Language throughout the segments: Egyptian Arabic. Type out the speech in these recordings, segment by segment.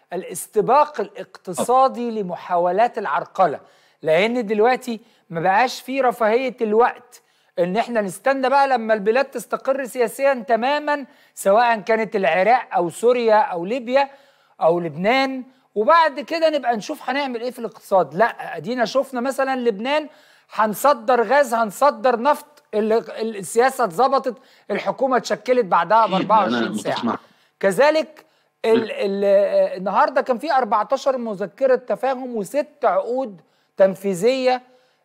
الاستباق الاقتصادي لمحاولات العرقله لان دلوقتي ما بقاش في رفاهيه الوقت ان احنا نستنى بقى لما البلاد تستقر سياسيا تماما سواء كانت العراق او سوريا او ليبيا او لبنان وبعد كده نبقى نشوف هنعمل ايه في الاقتصاد لا ادينا شفنا مثلا لبنان هنصدر غاز هنصدر نفط السياسه اتظبطت الحكومه اتشكلت بعدها ب 24 ساعه كذلك ال ال النهارده كان في 14 مذكره تفاهم وست عقود تنفيذيه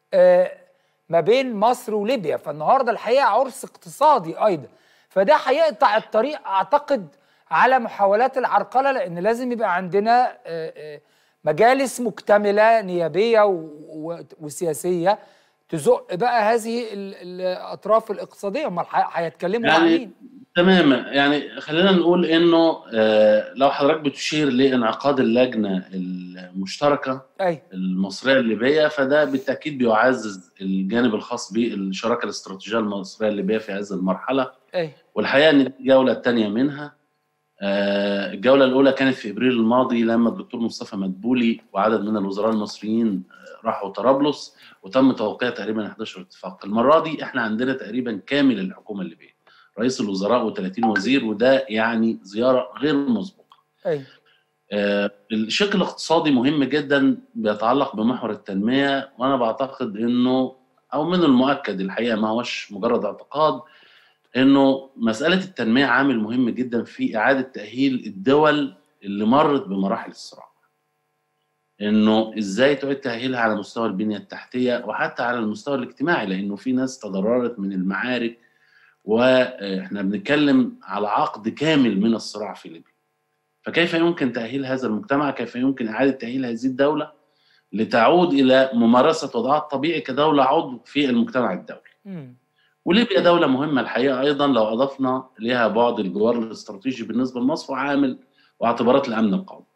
ما بين مصر وليبيا فالنهارده الحقيقه عرس اقتصادي ايضا فده هيقطع الطريق اعتقد على محاولات العرقله لان لازم يبقى عندنا مجالس مكتمله نيابيه وسياسيه تزق بقى هذه الاطراف الاقتصاديه امال هيتكلموا يعني عن مين؟ تماما يعني خلينا نقول انه لو حضرتك بتشير لانعقاد اللجنه المشتركه أي. المصريه الليبيه فده بالتاكيد بيعزز الجانب الخاص بالشراكه الاستراتيجيه المصريه الليبيه في هذه المرحله أي. والحقيقه ان الجوله الثانيه منها الجوله الاولى كانت في ابريل الماضي لما الدكتور مصطفى مدبولي وعدد من الوزراء المصريين راحوا طرابلس وتم توقيع تقريبا 11 اتفاق المره دي احنا عندنا تقريبا كامل الحكومه الليبيه رئيس الوزراء و30 وزير وده يعني زياره غير مسبوقه أي. آه الشق الاقتصادي مهم جدا بيتعلق بمحور التنميه وانا بعتقد انه او من المؤكد الحقيقه ما هوش مجرد اعتقاد انه مساله التنميه عامل مهم جدا في اعاده تاهيل الدول اللي مرت بمراحل الصراع انه ازاي تعيد تاهيلها على مستوى البنيه التحتيه وحتى على المستوى الاجتماعي لانه في ناس تضررت من المعارك واحنا بنتكلم على عقد كامل من الصراع في ليبيا فكيف يمكن تاهيل هذا المجتمع كيف يمكن اعاده تاهيل هذه الدوله لتعود الى ممارسه وضعها الطبيعي كدوله عضو في المجتمع الدولي م. وليبيا دولة مهمة الحقيقة أيضا لو أضفنا لها بعد الجوار الاستراتيجي بالنسبة لمصر وعامل واعتبارات الأمن القومي.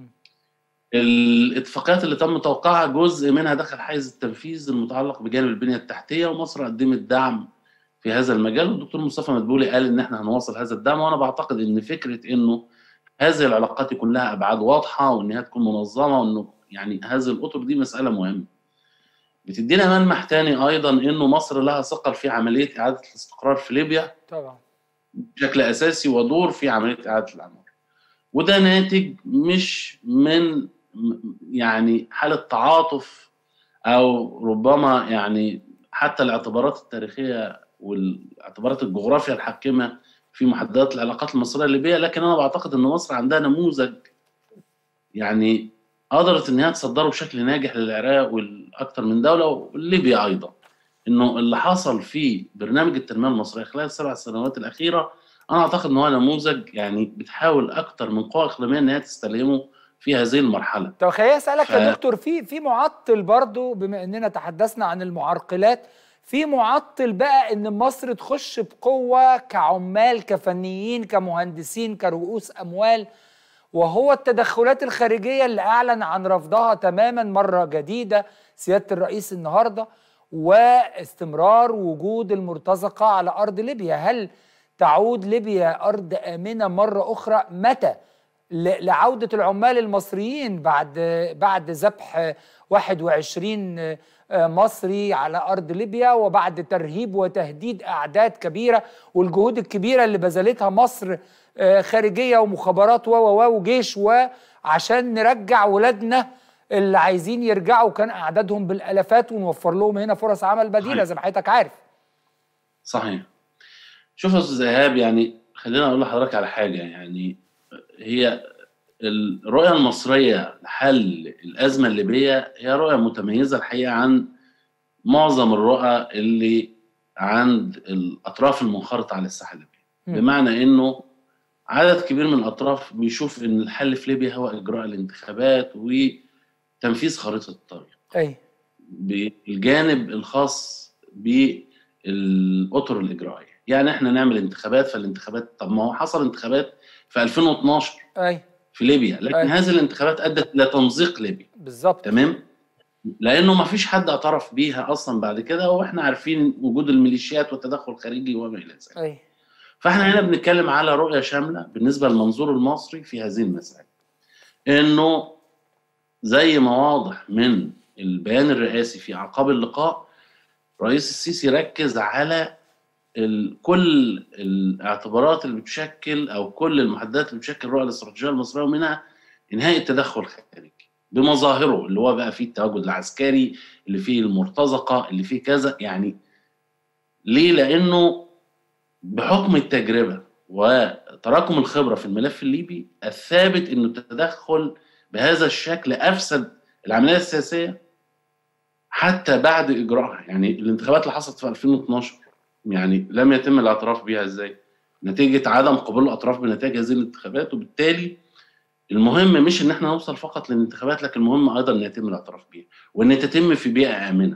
الاتفاقيات اللي تم توقيعها جزء منها دخل حيز التنفيذ المتعلق بجانب البنية التحتية ومصر قدمت دعم في هذا المجال والدكتور مصطفى مدبولي قال إن إحنا هنواصل هذا الدعم وأنا بعتقد إن فكرة إنه هذه العلاقات يكون لها أبعاد واضحة وإنها تكون منظمة وإنه يعني هذه الأطر دي مسألة مهمة. بتدينا ملمح تاني ايضا انه مصر لها ثقل في عمليه اعاده الاستقرار في ليبيا طبعا بشكل اساسي ودور في عمليه اعاده الاعمار وده ناتج مش من يعني حاله تعاطف او ربما يعني حتى الاعتبارات التاريخيه والاعتبارات الجغرافيا الحاكمه في محددات العلاقات المصريه الليبيه لكن انا بعتقد ان مصر عندها نموذج يعني قدرت ان هي تصدره بشكل ناجح للعراق والاكثر من دوله وليبيا ايضا انه اللي حصل في برنامج التنميه المصريه خلال السبع سنوات الاخيره انا اعتقد ان هو نموذج يعني بتحاول اكثر من قوى اقليميه ان هي تستلهمه في هذه المرحله طب خليني اسالك ف... يا دكتور في في معطل برضو بما اننا تحدثنا عن المعرقلات في معطل بقى ان مصر تخش بقوه كعمال كفنيين كمهندسين كرؤوس اموال وهو التدخلات الخارجيه اللي اعلن عن رفضها تماما مره جديده سياده الرئيس النهارده واستمرار وجود المرتزقه على ارض ليبيا هل تعود ليبيا ارض امنه مره اخرى متى لعوده العمال المصريين بعد بعد ذبح 21 مصري على ارض ليبيا وبعد ترهيب وتهديد اعداد كبيره والجهود الكبيره اللي بذلتها مصر خارجيه ومخابرات و و وجيش وعشان نرجع ولادنا اللي عايزين يرجعوا كان اعدادهم بالالافات ونوفر لهم هنا فرص عمل بديله زي ما حضرتك عارف. صحيح. شوف يا استاذ ايهاب يعني خلينا اقول لحضرتك على حاجه يعني هي الرؤيه المصريه لحل الازمه الليبيه هي رؤيه متميزه الحقيقه عن معظم الرؤى اللي عند الاطراف المنخرطه على الساحه الليبيه بمعنى انه عدد كبير من الاطراف بيشوف ان الحل في ليبيا هو اجراء الانتخابات وتنفيذ خريطه الطريق اي بالجانب الخاص بالاطر الاجرائيه يعني احنا نعمل انتخابات فالانتخابات طب ما هو حصل انتخابات في 2012 اي في ليبيا لكن أي. هذه الانتخابات ادت الى تمزيق ليبيا بالظبط تمام لانه ما فيش حد اعترف بيها اصلا بعد كده واحنا عارفين وجود الميليشيات والتدخل الخارجي وما الى ذلك اي فاحنا هنا بنتكلم على رؤيه شامله بالنسبه للمنظور المصري في هذه المسائل انه زي ما واضح من البيان الرئاسي في اعقاب اللقاء رئيس السيسي ركز على ال كل الاعتبارات اللي بتشكل او كل المحددات اللي بتشكل الرؤيه الاستراتيجيه المصريه ومنها انهاء التدخل الخارجي بمظاهره اللي هو بقى فيه التواجد العسكري اللي فيه المرتزقه اللي فيه كذا يعني ليه؟ لانه بحكم التجربه وتراكم الخبره في الملف الليبي الثابت انه التدخل بهذا الشكل افسد العمليه السياسيه حتى بعد اجراءها يعني الانتخابات اللي حصلت في 2012 يعني لم يتم الاعتراف بها ازاي؟ نتيجه عدم قبول الاطراف بنتائج هذه الانتخابات وبالتالي المهم مش ان احنا نوصل فقط للانتخابات لكن المهم ايضا ان يتم الاعتراف بها وان تتم في بيئه امنه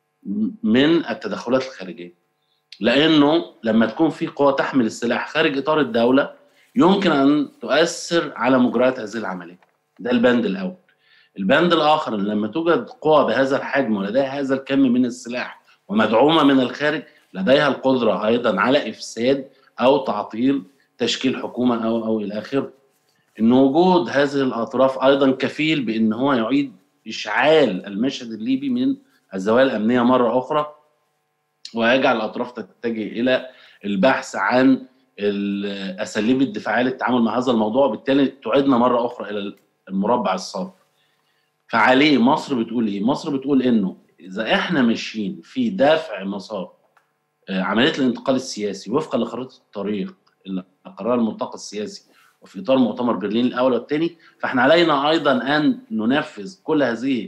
من التدخلات الخارجيه لانه لما تكون في قوى تحمل السلاح خارج اطار الدوله يمكن ان تؤثر على مجريات هذه العمليه ده البند الاول البند الاخر لما توجد قوى بهذا الحجم ولديها هذا الكم من السلاح ومدعومه من الخارج لديها القدره ايضا على افساد او تعطيل تشكيل حكومه او او الى اخره ان وجود هذه الاطراف ايضا كفيل بان هو يعيد اشعال المشهد الليبي من الزوايا الامنيه مره اخرى ويجعل الاطراف تتجه الى البحث عن الاساليب الدفاعيه للتعامل مع هذا الموضوع وبالتالي تعيدنا مره اخرى الى المربع الصافي فعليه مصر بتقول ايه مصر بتقول انه اذا احنا ماشيين في دفع مسار عمليه الانتقال السياسي وفقا لخريطه الطريق اللي قررها الملتقى السياسي وفي اطار مؤتمر برلين الاول والثاني فاحنا علينا ايضا ان ننفذ كل هذه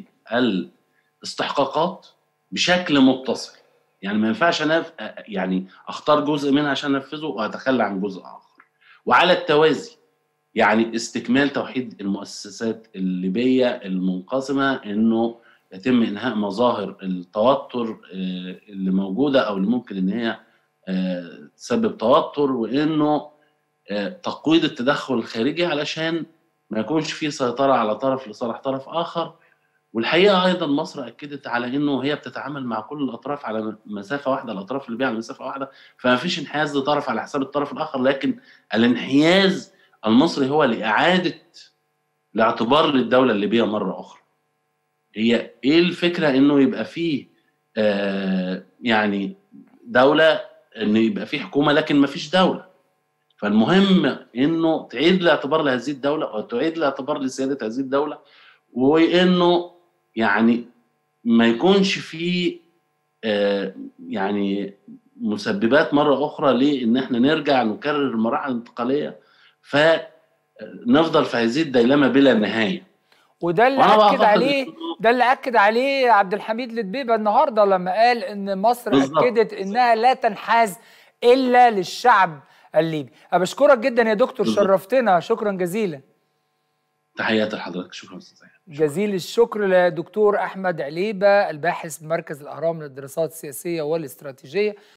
الاستحقاقات بشكل متصل يعني ما ينفعش انا يعني اختار جزء منها عشان انفذه واتخلى عن جزء اخر وعلى التوازي يعني استكمال توحيد المؤسسات الليبيه المنقسمه انه يتم انهاء مظاهر التوتر اللي موجوده او اللي ممكن ان هي تسبب توتر وانه تقويض التدخل الخارجي علشان ما يكونش في سيطره على طرف لصالح طرف اخر والحقيقه ايضا مصر اكدت على انه هي بتتعامل مع كل الاطراف على مسافه واحده الاطراف الليبيه على مسافه واحده فما فيش انحياز لطرف على حساب الطرف الاخر لكن الانحياز المصري هو لاعاده الاعتبار للدوله الليبيه مره اخرى هي ايه الفكره انه يبقى فيه آه يعني دوله ان يبقى فيه حكومه لكن ما فيش دوله فالمهم انه تعيد الاعتبار لهذه الدوله وتعيد الاعتبار لسياده هذه الدوله وانه يعني ما يكونش في آه يعني مسببات مره اخرى لان احنا نرجع نكرر المراحل الانتقاليه فنفضل في هذه الديلمه بلا نهايه وده اللي اكد عليه ده اللي اكد عليه عبد الحميد لدبيبه النهارده لما قال ان مصر بالزبط. اكدت انها لا تنحاز الا للشعب الليبي أنا بشكرك جدا يا دكتور بالزبط. شرفتنا شكرا جزيلا تحياتي لحضرتك شكرا استاذ جزيل الشكر لدكتور احمد عليبه الباحث بمركز الاهرام للدراسات السياسيه والاستراتيجيه